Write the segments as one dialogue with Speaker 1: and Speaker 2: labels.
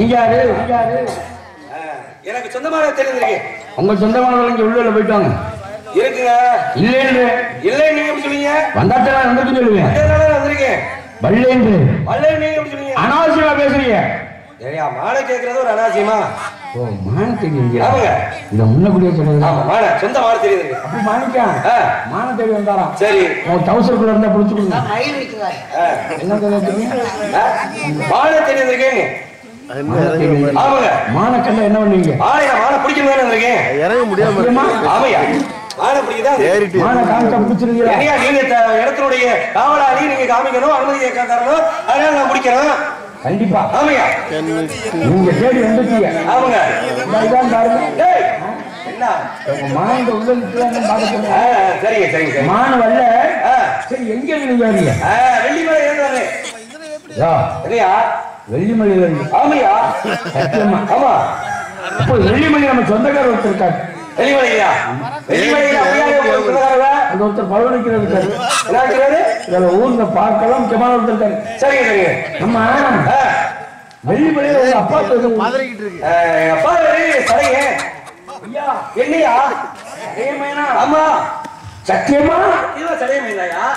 Speaker 1: நீங்க யாரு நீங்க யாரு
Speaker 2: ஆ, எனக்கு சொந்தமான தெரிஞ்சிருக்கு
Speaker 1: உங்க சொந்தமானவங்க இங்க உள்ள போயிட்டாங்க
Speaker 2: இருக்குங்க
Speaker 1: இல்லைன்று
Speaker 2: இல்லை நீங்க எப்படி சொல்லுவீங்க
Speaker 1: வந்தாத்தான் வந்துட்டு சொல்லுவேன்
Speaker 2: அதனால நான் வந்திருக்கேன்
Speaker 1: வல்லேன்று
Speaker 2: வல்ல நீங்க எப்படி சொல்லுவீங்க
Speaker 1: அனாவசியமா பேசுறீங்க
Speaker 2: ஏயா மாலை கேட்கறது ஒரு அனாவசியமா
Speaker 1: ஓ மான தெரியுங்க
Speaker 2: ஆமாங்க
Speaker 1: இத முன்னக்கூடியே சொல்றது
Speaker 2: ஆமா மாலை சொந்த மாலை தெரியுது
Speaker 1: அப்படி மாணிக்கா
Speaker 2: ஆ,
Speaker 1: மான தேடி வந்தாராம்
Speaker 2: சரி
Speaker 1: உன் டவுசருக்குள்ள இருந்தா பிடிச்சு கொடுங்க
Speaker 3: மயில் விற்கிறார்
Speaker 2: ஆ,
Speaker 1: என்ன தெரியுங்க
Speaker 2: ஆ, மாலை தெரிஞ்சிருக்கேங்க ஆமாங்க
Speaker 1: மான கண்ட என்ன பண்ணுவீங்க
Speaker 2: மாலை நான் மாலை பிடிக்கணும் வந்திருக்கேன்
Speaker 4: இறங்க முடியாம
Speaker 1: சத்தியமா?
Speaker 2: ஆமையா மாலை பிடிக்குதா
Speaker 4: ஏறிட்டு
Speaker 1: மான காமிச்சா பிடிச்சிருக்கீங்களா
Speaker 2: என்னையா நீங்க த- இடத்தினுடைய காவலாளி நீங்க காமிக்கணும் அனுமதி கேட்க தரணும் அதனால நான் முடிக்கிறேன்
Speaker 1: கண்டிப்பா
Speaker 2: ஆமையா
Speaker 1: நீங்க தேடி வந்துட்டீங்க
Speaker 2: ஆமாங்க
Speaker 1: இந்த இதான் பாருங்க
Speaker 2: டேய், என்ன
Speaker 1: உங்க மான இந்த உள்ள நிற்கலாம் பார்க்க
Speaker 2: ஆ, சரிங்க சரிங்க சரி
Speaker 1: மான வரல
Speaker 2: ஆ,
Speaker 1: சரி எங்க நீங்க வரீங்க
Speaker 2: ஆ, வெள்ளிமலை ஏந்து வரேன்
Speaker 1: யா
Speaker 2: இல்லையா
Speaker 1: வெள்ளிமலையில இருந்து
Speaker 2: ஆமையா
Speaker 1: சத்தியமா
Speaker 2: ஆமா
Speaker 1: இப்போ வெள்ளிமலை நம்ம சொந்தக்காரர் ஒருத்தர் இருக்காரு
Speaker 2: வெள்ளிமலையா வெள்ளிமலையா அப்படியே உங்களுக்கு சொந்தக்காரரா?
Speaker 1: அந்த ஒருத்தர் பலவனிக்கிறது இருக்காரு
Speaker 2: என்ன இருக்கிறது
Speaker 1: இதுல ஊர்ல பார்க்கலாம் முக்கியமான ஒருத்தர் இருக்காரு
Speaker 2: சரிங்க சரிங்க
Speaker 1: நம்ம
Speaker 2: ஆ,
Speaker 1: வெள்ளிமலையில உங்க அப்பா பேரு
Speaker 4: பதறிக்கிட்டு இருக்கு
Speaker 2: ஆ, எங்க அப்பா பேரு சரிங்க
Speaker 1: ஐயா
Speaker 2: என்னையா
Speaker 1: ஏமேனா
Speaker 2: ஆமா
Speaker 1: சத்தியமா
Speaker 2: இதுவா சடையமையா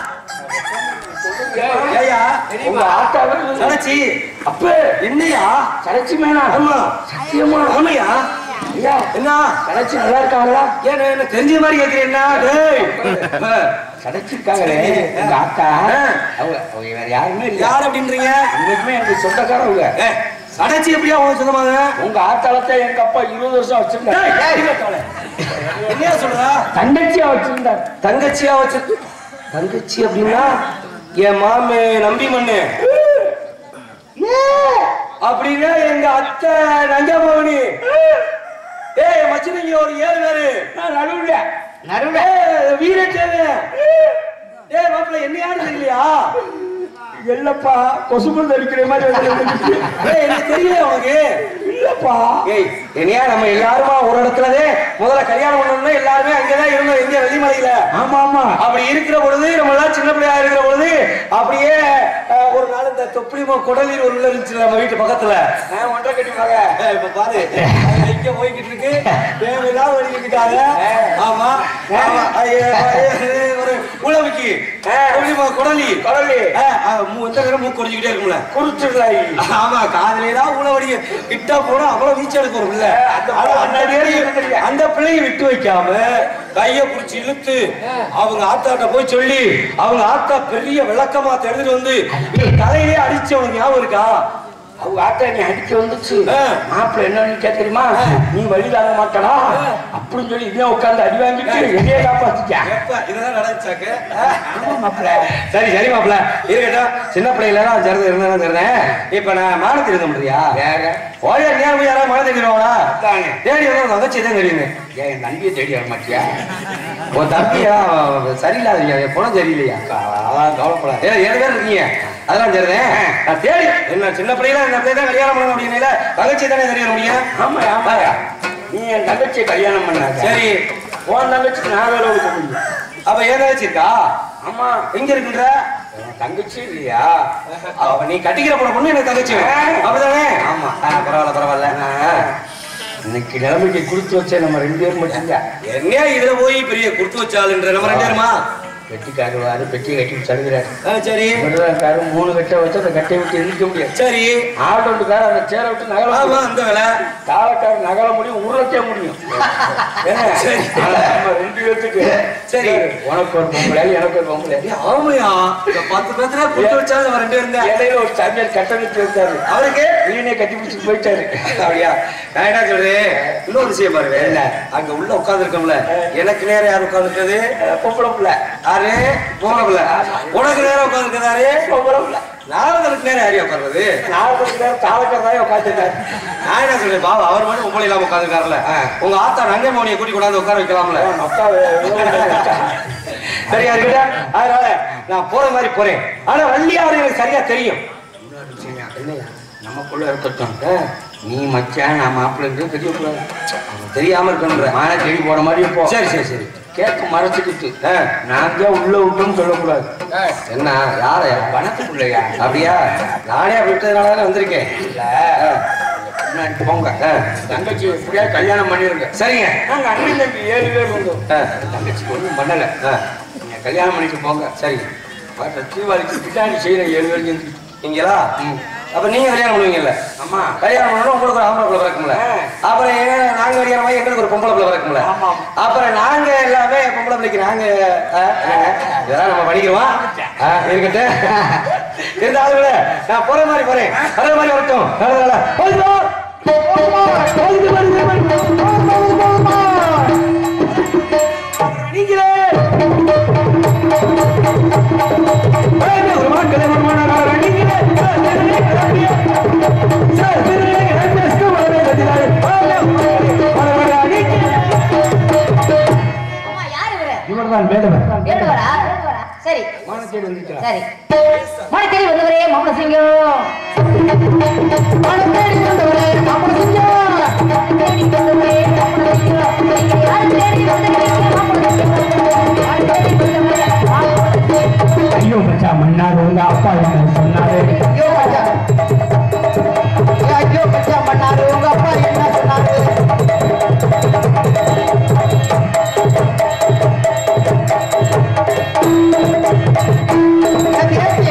Speaker 2: ஏயா
Speaker 1: உங்க ஆத்தாவை
Speaker 2: சடைச்சி
Speaker 1: அப்ப
Speaker 2: என்னையா
Speaker 1: சரச்சி மேனா
Speaker 2: ஆமா
Speaker 1: சத்தியமா
Speaker 2: ஆமையா
Speaker 1: ஐயா
Speaker 2: என்ன
Speaker 1: சரச்சி நல்லா இருக்காங்களா
Speaker 2: ஏன் என்ன தெரிஞ்ச மாதிரி கேக்குறீன்னா டேய் ஆ,
Speaker 1: சடைச்சிருக்காங்களே உங்க ஆத்தா
Speaker 2: ஆ.
Speaker 1: அவங்க அவங்க வேற யாருமே இல்ல
Speaker 2: யார் அப்படின்றீங்க
Speaker 1: உங்களுக்குமே எனக்கு சொந்தக்காரவங்க
Speaker 2: ஏ, சடைச்சி எப்படியா உங்க சொந்தமாங்க
Speaker 1: உங்க ஆத்தாளத்தை எங்க அப்பா இருபது வருஷம் வச்சிருந்தாரு
Speaker 2: டேய், இருங்க தோழே. என்னையா சொல்றா
Speaker 1: தங்கச்சியா வச்சிருந்தார்
Speaker 2: தங்கச்சியா வச்சு தங்கச்சி அப்படின்னா என் மாமே நம்பி மண்ணு அப்படின்னா எங்க அத்தை நங்கமோனி ஏய் மச்சினிங்க ஒரு ஏழு பேரு
Speaker 1: நான் நடுவுல
Speaker 3: நடுவுல
Speaker 2: ஏய், வீரத்தேவன் ஏய் மாப்பிள்ள என்ன யாரு தெரியலையா
Speaker 1: இல்லப்பா கொசுமல் தரிக்கிற மாதிரி வந்து நின்னுக்கிட்டு.
Speaker 2: ஏய் எனக்கு தெரியல உனக்கு
Speaker 1: இல்லப்பா
Speaker 2: ஏய் என்னையா நம்ம எல்லாருமா ஒரு இடத்துலதே முதல்ல கல்யாணம் பண்ணணும்னா எல்லாருமே அங்கதான் இருந்தோம் எங்க வெள்ளிமலையில
Speaker 1: ஆமா ஆமா
Speaker 2: அப்படி இருக்கிற பொழுது நம்ம எல்லாம் சின்ன பிள்ளையா இருக்கிற பொழுது அப்படியே அஹ், ஒரு நாள் இந்த தொப்புளிமா குடலில் ஒரு உள்ள இருந்துச்சு நம்ம வீட்டு பக்கத்துல அஹ், ஒன்றரை கட்டி மக அஹ், இப்ப பாரு அது இங்க போய்கிட்டு இருக்கு தேவையில்லாம வடிக்கிட்டாங்க ஆமா ஆமா ஐயே, ஐயே, ஒரு உழவுக்கு தொப்புளிமா குடலி
Speaker 1: கடலி
Speaker 2: அஹ், அஹ், மூ- எத்தனை நேரம் மூக்கு குடிச்சுக்கிட்டே இருக்கும்ல
Speaker 1: குறிச்சிடலாயி
Speaker 2: ஆமா காதலே தான் உழவடி கிட்ட போனா அவ்வளவு வீச்சு எடுக்க வரும் இல்ல ஆனா அந்த பிள்ளையை- அந்த பிள்ளையை விட்டு வைக்காம கைய புடிச்சு இழுத்து அவங்க ஆத்தாட்ட போய் சொல்லி அவங்க ஆத்தா பெரிய விளக்கமா எடுத்துட்டு வந்து தலையிலே அடிச்சு அவனுக்கு ஞாபகம் இருக்கா
Speaker 1: அவங்க ஆத்தா நீ அடிக்க வந்துச்சு
Speaker 2: ஆ.
Speaker 1: மாப்பிள்ள என்னன்னு கேட்க தெரியுமா நீ வழி தாங்க மாட்டடா அப்படின்னு சொல்லி இதே உட்கார்ந்து அடி வாங்கிட்டு என்னைய காப்பாத்திட்டா
Speaker 2: எப்ப இதெல்லாம் நடந்துச்சாக்க
Speaker 1: ஆமா மாப்பிள்ள
Speaker 2: சரி சரி மாப்பிள்ள இருக்கட்டும் சின்ன பிள்ளையில தான் ஜரது இருந்தாலும் இருந்தேன் இப்ப நான் மானத்தில் இருக்க முடியா
Speaker 1: வேற
Speaker 2: ஓய நேரம் போய் யாராவது மழை தெரியுவாங்களா
Speaker 1: அதானே.
Speaker 2: தேடி வந்து தங்கச்சி தான் தெரியுமே
Speaker 1: ஏன் என் தம்பியை தேடி வர மாட்டியா
Speaker 2: உன் தம்பியா சரியில்லாதீங்க குணம் சரியில்லையா அதான் கவலைப்படாது ஏன் ஏழு பேர் இருக்கீங்க அதெல்லாம் சரிதான் நான் தேடி என்ன சின்ன பிள்ளைல இந்த பிள்ளை தான் கல்யாணம் பண்ணணும் அப்படின்னால தங்கச்சி தானே தெரிய முடியும்
Speaker 1: ஆமா ஆமா நீ என் தங்கச்சியை கல்யாணம் பண்ணாத
Speaker 2: சரி
Speaker 1: உன் தங்கச்சிக்கு நான் வேலை கொடுக்க முடியும்
Speaker 2: அவ ஏன் தங்கச்சி இருக்கா
Speaker 1: ஆமா
Speaker 2: எங்க இருக்குன்ற
Speaker 1: உன் தங்கச்சி இல்லையா
Speaker 2: அவ நீ கட்டிக்கிற போன பொண்ணு எனக்கு தங்கச்சி அப்படிதானே
Speaker 1: ஆமா.
Speaker 2: ஆ, பரவாயில்ல பரவாயில்ல ஆ.
Speaker 1: இன்னைக்கு நிலைமைக்கு கொடுத்து வச்ச நம்ம ரெண்டு பேரும் மட்டும்தான்
Speaker 2: என்ன இதுல போய் பெரிய கொடுத்து வச்சாளுன்ற நம்ம ரெண்டு பேருமா
Speaker 1: வெட்டி காருவாரு பெட்டி கட்டி சடுகிறாரு
Speaker 2: ஆ, சரி
Speaker 1: காரு மூணு கட்டை வச்சு அந்த கட்டையை விட்டு எந்திரிக்க முடியாது
Speaker 2: சரி
Speaker 1: ஆட்டோட்டுக்கார அந்த சேரை விட்டு நகல
Speaker 2: ஆமா
Speaker 1: முடியும்.
Speaker 2: அந்த வேலை
Speaker 1: காலக்கார நகல முடியும் உருளைக்க முடியும் என்ன?
Speaker 2: சரி.
Speaker 1: ஆனா நம்ம ரெண்டு பேர்த்துக்கு
Speaker 2: சரி.
Speaker 1: உனக்கு ஒரு பொம்பளை எனக்கு ஒரு பொம்பளை
Speaker 2: ஏய், ஆமையா இந்த பத்து பேத்துல கொடுத்து வச்சாலும் நம்ம ரெண்டு பேரும் தான்
Speaker 1: இடையில ஒரு சாமியார் கட்டணிச்சு இருக்காரு
Speaker 2: அவருக்கு
Speaker 1: வீணை கட்டி பிடிச்சிட்டு போயிட்டாரு
Speaker 2: அப்படியா நான் என்ன சொல்றேன் இன்னொரு விஷயம் பாருங்க
Speaker 1: என்ன?
Speaker 2: அங்க உள்ள உட்கார்ந்து எனக்கு நேரம் யார் உட்கார்ந்துருக்கிறது
Speaker 1: அஹ் பொம்பளை பிள்ளை
Speaker 2: யாரு பொம்பளை பிள்ளை உனக்கு நேரம் உட்கார்ந்துருக்கிறாரு
Speaker 1: பொம்பளை பிள்ளை
Speaker 2: நாரதனுக்கு நேரம் யாரையும் உட்கார்றது
Speaker 1: நாலு நேரம் காலக்காரதாயே உட்காந்துட்டாரு
Speaker 2: நான் என்ன சொல்றேன் பாவா அவர் மட்டும் பொம்பளை இல்லாம உட்கார்ந்துருக்காருல உங்க ஆத்தா நங்கை மௌனியை கூட்டி கொண்டாந்து உட்கார வைக்கலாம்ல
Speaker 1: மக்கா
Speaker 2: சரியா இருக்கட்டா அதனால நான் போற மாதிரி போறேன் ஆனா வள்ளியாவது எனக்கு சரியா தெரியும்
Speaker 1: நமக்குள்ள இருக்கட்டும் நீ மச்சான் நான் மாப்பிள்ளைன்றது தெரியக்கூடாது
Speaker 2: அவன் தெரியாம இருக்கணுன்ற
Speaker 1: மான தேடி போற மாதிரி போ
Speaker 2: சரி சரி சரி
Speaker 1: கேட்க மறைச்சுக்கிட்டு
Speaker 2: ஆ,
Speaker 1: நான் தான் உள்ள விட்டுன்னு சொல்லக்கூடாது
Speaker 2: என்ன யாரையா
Speaker 1: வனத்துக்குள்ளையா
Speaker 2: அப்படியா நானே அப்படி விட்டதுனால தானே வந்திருக்கேன்
Speaker 1: இல்ல முன்னாடி போங்க
Speaker 2: ஆ.
Speaker 1: தங்கச்சி எப்படியா கல்யாணம் பண்ணிருங்க
Speaker 2: சரிங்க
Speaker 1: நாங்க அண்ணன் தம்பி ஏழு பேர் வந்தோம்
Speaker 2: ஆ.
Speaker 1: தங்கச்சிக்கு ஒண்ணும் பண்ணல
Speaker 2: ஆ,
Speaker 1: நீங்க கல்யாணம் பண்ணிட்டு போங்க
Speaker 2: சரிங்க
Speaker 1: பார்த்த தீபாவளிக்கு பின்னாடி செய்யற ஏழு பேர் சேர்ந்து
Speaker 2: நீங்களா
Speaker 1: ம்.
Speaker 2: அப்ப நீங்க கல்யாணம் பண்ணுவீங்கல்ல
Speaker 1: ஆமா
Speaker 2: கல்யாணம் பண்ணணும் உங்களுக்கு ஒரு ஆம்பளை பிள்ளை பிறக்கும்ல
Speaker 1: ஆ.
Speaker 2: அப்புறம் ஏன்னா நாங்க கல்யாணம் பண்ணி எங்களுக்கு ஒரு பொம்பளை பிள்ளை பிறக்கும்ல
Speaker 1: ஆமா.
Speaker 2: அப்புறம் நாங்க எல்லாமே பொம்பளை பிள்ளைக்கு நாங்க ஆ, என்னங்க? இதெல்லாம் நம்ம பண்ணிக்கிறோம் ஆ, இருக்கட்டும் இருந்தாலும் விட, நான் போற மாதிரி போறேன் வர்ற மாதிரி வரட்டும் நல்லதுல. போயிட்டு வா. போதுமா? போதுமா? போதுமா? போதுமா? போதுமா? நீங்களே ஏய், ஒரு மான் கதை ஒரு மான் ஆகாத நீங்களே சார், திருநெல்வேலி கிளம்பிய. சார், திருநெல்வேலி கிளம்பிய ஸ்கூல் வரவே கத்தினாரு. வாங்க, வாங்க, வாங்க, நீங்களே.
Speaker 3: அம்மா, யார் இவரு?
Speaker 1: இவர்தான் வேடுவர்
Speaker 3: வேடுவரா? சரி
Speaker 1: மானத்தேடி வந்திருக்கிறார்
Speaker 3: சரி மழை தேடி வந்தவரே மாமன சிங்கம் மழை தேடி வந்தவரே மாமன சிங்கம் தேடி வந்தவரே மாமன சிங்கம் நீங்க யார் தேடி வந்தவரே மாமன சிங்கம் யார் தேடி வந்தவரே மாமன சிங்கம்
Speaker 1: ஐயோ மச்சா மன்னார் உங்க அப்பா என்ன சொன்னாரு
Speaker 3: ஐயோ மச்சா ஐயோ மச்சா பண்ணாரு உங்க அப்பா என்ன சொன்னாரு ஏத்தி, ஏத்தி.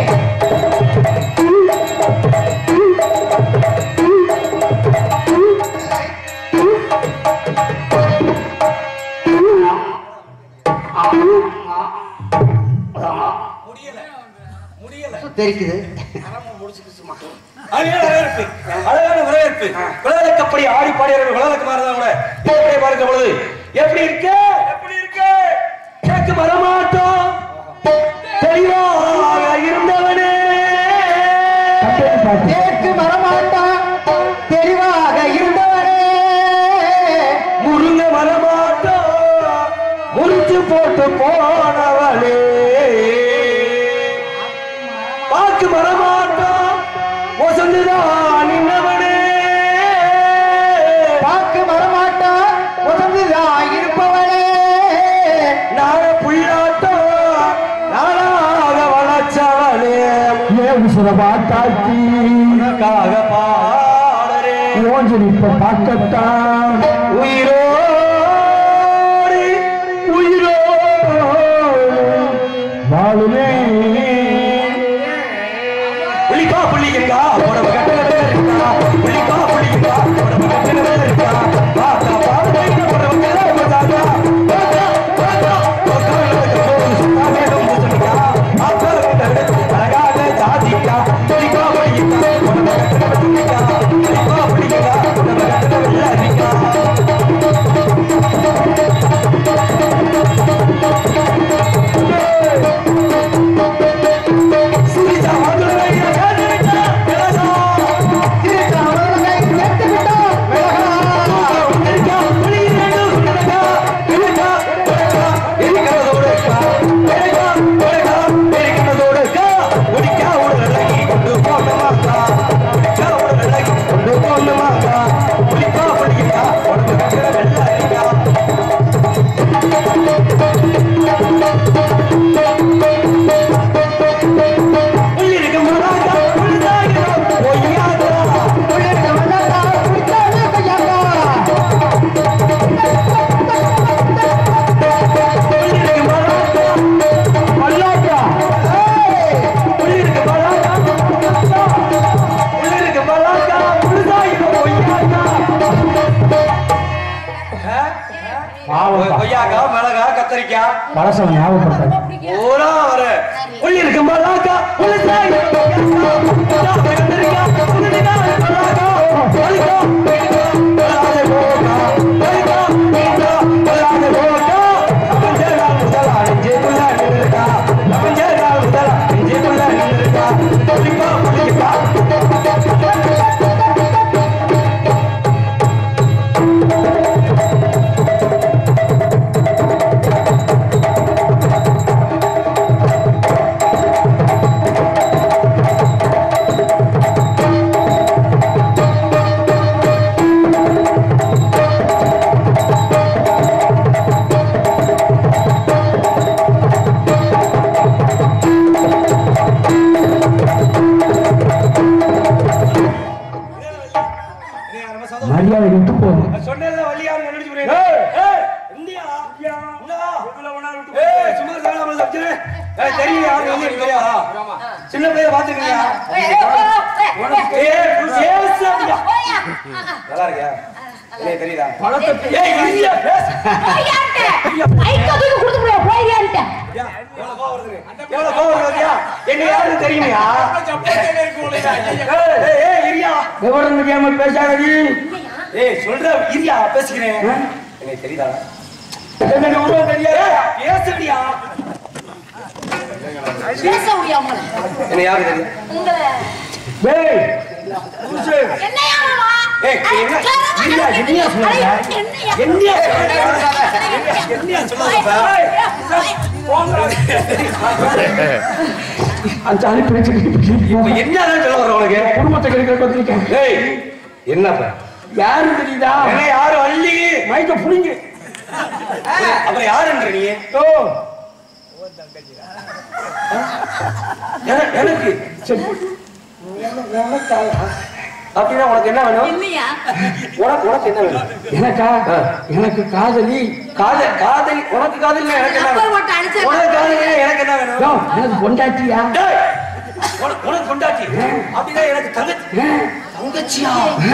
Speaker 3: தெரிக்குது
Speaker 2: அழகான வரவேற்பு அழகான வரவேற்பு விழாவுக்கு அப்படி ஆடி பாடியவர்கள் விழாவுக்கு மாறதான் கூட எப்படி பார்க்க பொழுது எப்படி இருக்கு எப்படி இருக்கு கேட்க வரமாட்டோம் தெளிவாக இருந்தவனே
Speaker 3: தேக்கு மரமாட்டான் தெளிவாக இருந்தவரே
Speaker 2: முருங்க வரமாட்டோம் முறிச்சு போட்டு போனவளே பாக்கு வரமாட்டோம் ஒசந்துதான் நின்னவனே
Speaker 3: பாக்கு மரமாட்டான் உதந்துதான் இருப்பவளே
Speaker 2: நான புள்ளாட்டம் நானாக வளர்ச்சவளே
Speaker 1: ஏ உசுர பாட்டாச்சி
Speaker 2: உனக்காக பாடரே
Speaker 1: ஓஞ்சல் இப்ப பார்க்கத்தான்
Speaker 2: உயிரோடு உயிரோடு
Speaker 1: வாழுமே
Speaker 2: புலிக்கா புலிங்கா உடம்பு கட்டல இருக்கா புலிக்கா புலிங்கா உடம்பு கட்டல இருக்கா பாத்தா பாத்தா உடம்பு கட்டல பாத்தா பாத்தா பாத்தா உட்கார்ந்து போது சுத்தாமே ரொம்ப சொன்னிக்கா ஆத்தா அழகாக ஜாதிக்கா புலிக்கா புலிங்கா உடம்பு கட்டல இருக்கா புலிக்கா புலிங்கா உடம்பு கட்டல இருக்கா சுரிச்சா மதுரை காதலிக்கா விலகா
Speaker 3: திருச்சா மரங்களை கேட்டு விட்டோம் விலகா உள்ளிருக்க மல்லாட்டா குடித்தாலே கையாட்டா
Speaker 2: கொய்யாக்கா மிளகா கத்தரிக்காய்
Speaker 1: பழசம் ஞாபகப்படுத்த
Speaker 2: பூரா வர உள்ளி இருக்கு மலாக்கா உள்ளி சாய் கத்தரிக்காய் கத்தரிக்காய் மலாக்கா மலாக்கா மலாக்கா மலாக்கா மலாக்கா மலாக்கா மலாக்கா அப்பஞ்சேரா முதலா நெஞ்சே புள்ள நின்னுக்கா அப்பஞ்சேரா முதலா நெஞ்சே புள்ள நின்னுக்கா புலிக்கா புலிக்கா
Speaker 3: ஆ
Speaker 2: யாருன்னு ஏய், தெரியும் யாரு வந்து எனக்கு தெரியாதா சின்ன பையன் பாத்துக்கீங்க நல்லா இருக்கியா எனக்கு தெரியுதா
Speaker 1: பணத்தை
Speaker 2: ஏய் இல்லையா பேசு
Speaker 3: போய்
Speaker 2: எவ்வளவு கோவம் வருது எவ்வளவு கோவம் வருதுயா என்ன யாருன்னு தெரியுமையா ஏய், ஏய், ஏய், இரியா
Speaker 1: விவரம் தெரியாம பேசாதடி
Speaker 2: ஏய் சொல்ற இரியா பேசிக்கிறேன் எனக்கு தெரியுதா
Speaker 1: எனக்கு உருவம் தெரியாது
Speaker 2: பேசுறியா
Speaker 3: பேச முடியாம
Speaker 2: என்ன யாரு தெரியும்
Speaker 3: உங்களை
Speaker 1: டேய் புருஷு
Speaker 3: என்னையா மாமா?
Speaker 2: ஏய், என்ன? இல்லையா, என்னையா சொல்லுங்க?
Speaker 3: என்னையா?
Speaker 2: என்னையா சொல்லுங்க? என்னையா சொல்லுங்க
Speaker 1: அந்த அனுப்பி
Speaker 2: இப்ப என்னதான் சொல்ல வர உனக்கு
Speaker 1: குடும்பத்தை கிடைக்கிற வந்திருக்கேன்
Speaker 2: ஏய் என்னப்பா
Speaker 1: யாரு தெரியுதா
Speaker 2: என்ன யாரு வள்ளி
Speaker 1: மைக்க புடிங்க
Speaker 2: அப்புறம் யாருன்ற நீ
Speaker 1: ஓ
Speaker 2: என- எனக்கு
Speaker 1: சரி
Speaker 2: அப்படின்னா உனக்கு என்ன வேணும்
Speaker 3: என்னையா?
Speaker 2: உனக்கு உனக்கு என்ன வேணும்
Speaker 1: எனக்கா எனக்கு காதலி
Speaker 2: காதல் காதல் உனக்கு காதல் எனக்கு என்ன
Speaker 3: நம்பர்
Speaker 2: வேணும்
Speaker 3: போட்டு அனுப்பிச்சு
Speaker 2: உனக்கு காதல் எனக்கு என்ன வேணும்
Speaker 1: யோ, எனக்கு பொண்டாட்டியா
Speaker 2: டேய், உனக்கு உனக்கு கொண்டாட்டி அப்படின்னா எனக்கு தங்கச்சி தங்கச்சியா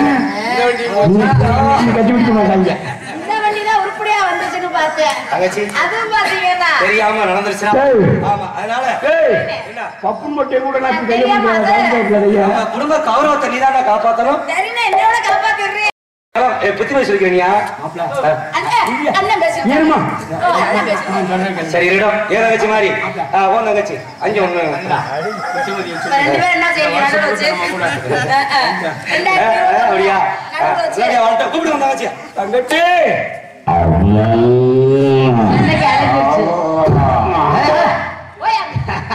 Speaker 1: நீ கட்டி பிடிக்க மாட்டாங்க
Speaker 3: இந்த வண்டிதான் உருப்படியா வந்துச்சுன்னு பார்த்தேன்
Speaker 2: தங்கச்சி
Speaker 3: அதுவும் பாத்தீங்கன்னா
Speaker 2: தெரியாம நடந்துருச்சுனா
Speaker 1: டேய்.
Speaker 2: ஆமா அதனால
Speaker 1: ஏய்
Speaker 2: என்ன
Speaker 1: பப்பு மொட்டை கூட நான் கையை
Speaker 3: தெரியாம அது-
Speaker 2: நம்ம குடும்ப கௌரவத்தை நீ தான் காப்பாத்தணும்
Speaker 3: சரிண்ணா என்னோட காப்பாத்திடுறேன்
Speaker 2: ஏ, புத்தி வயசு இருக்கிறீங்க
Speaker 3: அண்ணன் அண்ணன் பேசுறேன்
Speaker 1: ஏறுமா
Speaker 3: ஓ, அண்ணன் பேசுறேன்
Speaker 2: சரி இடம் ஏன் தங்கச்சி மாதிரி ஆ, உன் தங்கச்சி அஞ்சு ஒண்ணு
Speaker 3: இப்ப ரெண்டு பேரும் என்ன செய்றீங்க நடுவுல வச்சு அஹ், அஹ்.
Speaker 2: ஆ,
Speaker 3: ரெண்டாயிரத்தி
Speaker 2: ஆ,
Speaker 3: இருபது
Speaker 2: அப்படியா
Speaker 3: நடுவுல வச்சு
Speaker 2: அப்படியா, வந்துட்டேன். கூப்பிடு உன் தங்கச்சி
Speaker 1: தங்கச்சி
Speaker 3: அன்னைக்கு அழைச்சிருச்சு ஓய்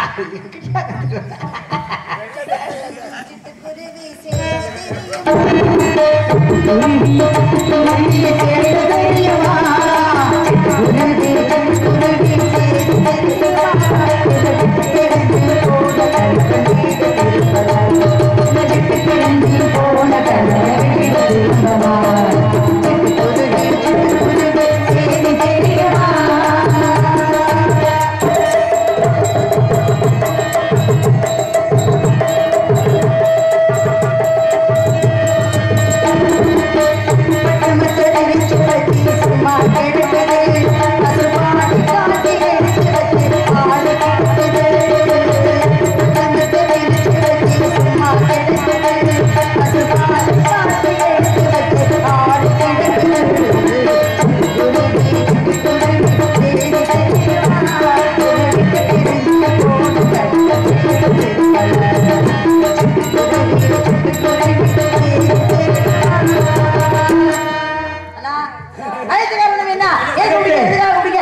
Speaker 3: அழைத்து வரணும் என்ன ஏன் குடிக்க எதுக்காக குடிக்க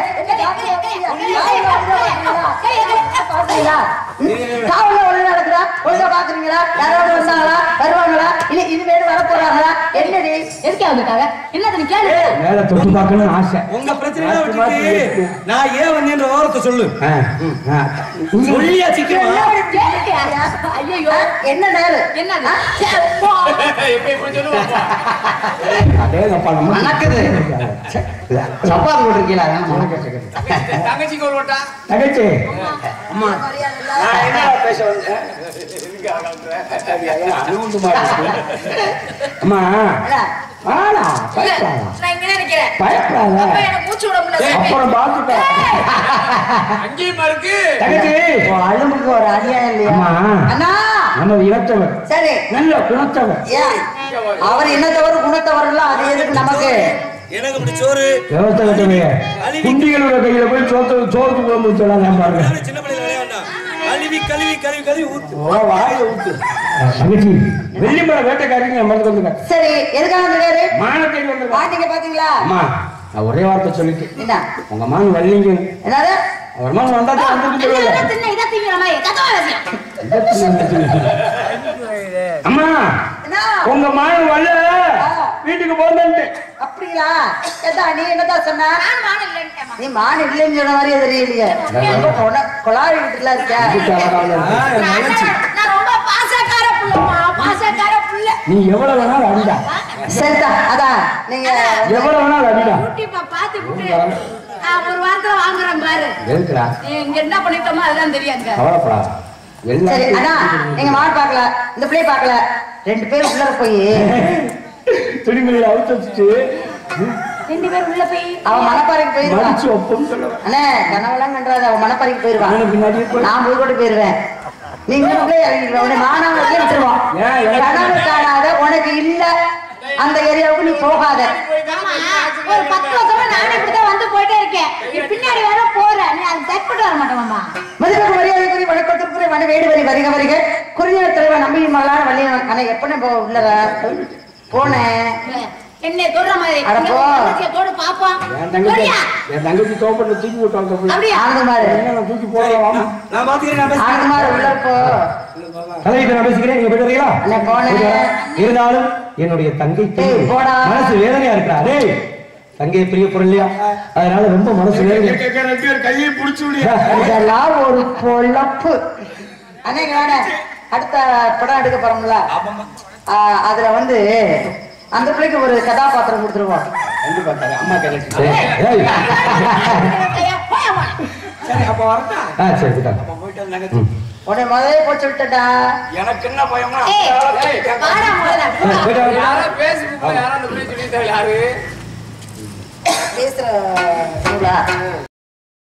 Speaker 3: பாத்தீங்களா காவல ஒழுங்கா நடக்குதா ஒழுங்கா பாக்குறீங்களா யாராவது வந்தாங்களா வருவாங்களா இல்ல இது வேணும் வர போறாங்களா என்னடி எதுக்கே வந்துட்டாங்க என்னது நீ கேளு
Speaker 1: மேல தொட்டு பார்க்கணும்னு ஆசை
Speaker 2: உங்க பிரச்சனை விட்டுட்டு நான் ஏன் வந்தேன்ற விவரத்தை சொல்லு
Speaker 1: ஆ, ஆ.
Speaker 2: சொல்லியா சீக்கிரமா
Speaker 3: ஐயோ என்ன நேரு என்னது
Speaker 1: அடேங்கப்பா, நம்ம
Speaker 4: மணக்குது.
Speaker 1: ச்சே,
Speaker 4: சப்பாத்தி போட்டிருக்கீங்களா
Speaker 1: தங்கச்சி தங்கச்சி
Speaker 4: அம்மா
Speaker 2: நான் என்ன பேச வந்தேன்
Speaker 1: அணுகுண்டு மாதிரி இருக்கு. அம்மா வாடா பயப்படாத
Speaker 3: நான் இங்க நினைக்கிறேன்
Speaker 1: பயப்படாத
Speaker 3: அப்ப எனக்கு மூச்சு விட முடியல
Speaker 1: அப்புறம் பார்த்துட்டேன் தங்கச்சி
Speaker 4: உன் அழும்புக்கு ஒரு அநியாயம் இல்லையா
Speaker 1: அம்மா
Speaker 4: அண்ணா
Speaker 1: நம்ம இனத்தவர்
Speaker 4: சரி
Speaker 1: நல்ல குணத்தவர்
Speaker 4: ஏன் அவர் என்னத்தவர் குணத்தவர் எல்லாம் அது எதுக்கு நமக்கு
Speaker 2: எனக்கு இப்படி சோறு
Speaker 1: விவசாய கட்டமைய குண்டிகளோட கையில போய் சோத்து சோத்து குழம்பு சொல்லாங்க பாருங்க
Speaker 2: சின்ன பிள்ளைல விளையாண்டா கழுவி கழுவி கழுவி கழுவி ஊத்து
Speaker 1: ஓ வாயில ஊத்து தங்கச்சி வெள்ளிமலை வேட்டைக்காரிங்க மருந்து வந்துங்க
Speaker 4: சரி எதுக்காக வந்திருக்காரு
Speaker 1: மானத்தை வந்துங்க
Speaker 4: பாத்தீங்க பாத்தீங்களா
Speaker 1: அம்மா நான் ஒரே வார்த்தை சொல்லிட்டு
Speaker 4: என்ன
Speaker 1: உங்க மான் வள்ளிங்க
Speaker 4: என்னது
Speaker 1: அவர் மான் வந்தா தான் வந்துட்டு சொல்லல
Speaker 3: தின்ன இதை திங்கிற மாதிரி கதவை
Speaker 1: அம்மா
Speaker 4: என்ன
Speaker 1: உங்க மான் வரல வீட்டுக்கு போந்தேன்ட்டு
Speaker 4: அப்படிங்களா ஏதா நீ என்னதான் சொன்ன
Speaker 3: நான் மானம் இல்லைன்ட்டேம்மா.
Speaker 4: நீ மான் இல்லைன்னு சொன்ன மாதிரியே தெரியலையே ரொம்ப கொல- கொலாவி வீட்டுல இருக்க
Speaker 3: நான் அண்ணன், நான் ரொம்ப பாசக்கார புள்ளம்மா, பாசக்கார புள்ள.
Speaker 1: நீ எவ்வளவு வேணாலும் அடிடா
Speaker 4: சரிதா அதான் நீங்க
Speaker 1: எவ்வளவு வேணாலும் அடிடா
Speaker 3: குட்டிப்பா, பாத்து குட்டி. ஆ, ஒரு வாரத்துல வாங்குறேன் பாரு
Speaker 1: எதுக்குடா
Speaker 3: நீ இங்க என்ன பண்ணிட்டோமோ அதெல்லாம் தெரியாங்க
Speaker 1: கவலைப்படா
Speaker 4: சரி அண்ணா எங்க மாடு பார்க்கல இந்த பிள்ளைய பார்க்கல ரெண்டு பேரும் உள்ள போய்
Speaker 1: துணிமணியில அவுத்து வச்சுட்டு
Speaker 3: ரெண்டு பேரும் உள்ள போய்
Speaker 4: அவன் மணப்பாறைக்கு போயிருவான்
Speaker 1: மடிச்சு ஒப்பம் சொல்லுவேன்
Speaker 4: அண்ணே கனவெல்லாம் கண்டாது அவன் மணப்பாறைக்கு போயிருவான்
Speaker 1: நானும் பின்னாடியே போய்
Speaker 4: நான் புதுக்கோட்டை போயிருவேன் நீங்க உள்ளே இறங்கிடுவேன் உன்னை மானாவரத்துல விட்டுருவோம்
Speaker 1: ஏன், எனக்கு-
Speaker 4: கனவு காணாத உனக்கு இல்ல அந்த ஏரியாவுக்கு நீ போகாத
Speaker 3: ஆமா, ஒரு பத்து வருஷமா நானே இப்படிதான் வந்து போயிட்டே இருக்கேன் நீ பின்னாடி வர போற நீ அது செட் பண்ணி வர மாட்டோமாமா
Speaker 4: மதிப்பு மரியாதைக்குரிய வணக்கத்திற்குரிய வன வேடு வரி வருக வருக குறிஞ்சின தலைவர் நம்பி மகளான வள்ளியவன் ஆனா எப்ப போ உள்ளத போனேன்
Speaker 3: என்னை தொடுற மாதிரி
Speaker 4: அட
Speaker 3: இங்க
Speaker 4: போ.
Speaker 3: உன் தங்கச்சியை தொடு பாப்போம்
Speaker 1: என் தங்கச்சி
Speaker 3: தொடியா?
Speaker 1: என் தங்கச்சி தோப்பண்ண தூக்கி விட்டாங்க போய்
Speaker 3: அப்படியா
Speaker 4: ஆனந்தமாரு
Speaker 1: நான் தூக்கி போடலாம்
Speaker 2: நான் பாத்துக்கிறேன் நான் பேசுறேன்.
Speaker 4: ஆனந்தமாரு உள்ள போ
Speaker 5: தலைவிட்ட நான் பேசிக்கிறேன் நீங்க போயிட்டு வரீங்களா
Speaker 4: அண்ணே போனேன்
Speaker 5: இருந்தாலும் என்னுடைய தங்கை
Speaker 4: ஏய், போடா.
Speaker 5: மனசு வேதனையா இருக்கிறா டேய் தங்கை பிரிய பொருள் இல்லையா அதனால ரொம்ப மனசு வேதனையா
Speaker 1: ரெண்டு பேர் கையை பிடிச்சு விடியா
Speaker 4: இதெல்லாம் ஒரு பொழப்பு அண்ணே இங்க வாடா. அடுத்த படம் எடுக்க போறோம்ல ஆ, அதுல வந்து அந்த பிள்ளைக்கு ஒரு கதாபாத்திரம் கொடுத்துருவோம்
Speaker 1: கண்டிப்பா தரேன் அம்மா கரெக்ட்
Speaker 5: ஏய், ஏய்.
Speaker 3: ஐயா, போயா, போயா.
Speaker 2: சரி அப்ப வரட்டா
Speaker 5: ஆ சரி விட்டாங்க
Speaker 2: அப்ப போயிட்டு வந்து தங்கச்சி.
Speaker 4: உன்னை முதலே போச்சு விட்டடா
Speaker 2: எனக்கு என்ன பயம்னா
Speaker 3: ஏய்,
Speaker 2: அந்த ஆளை கேட்க-
Speaker 3: வாடா முதல்ல, போடா.
Speaker 5: போயிட்டு வாங்க.
Speaker 4: பேசுற நூலா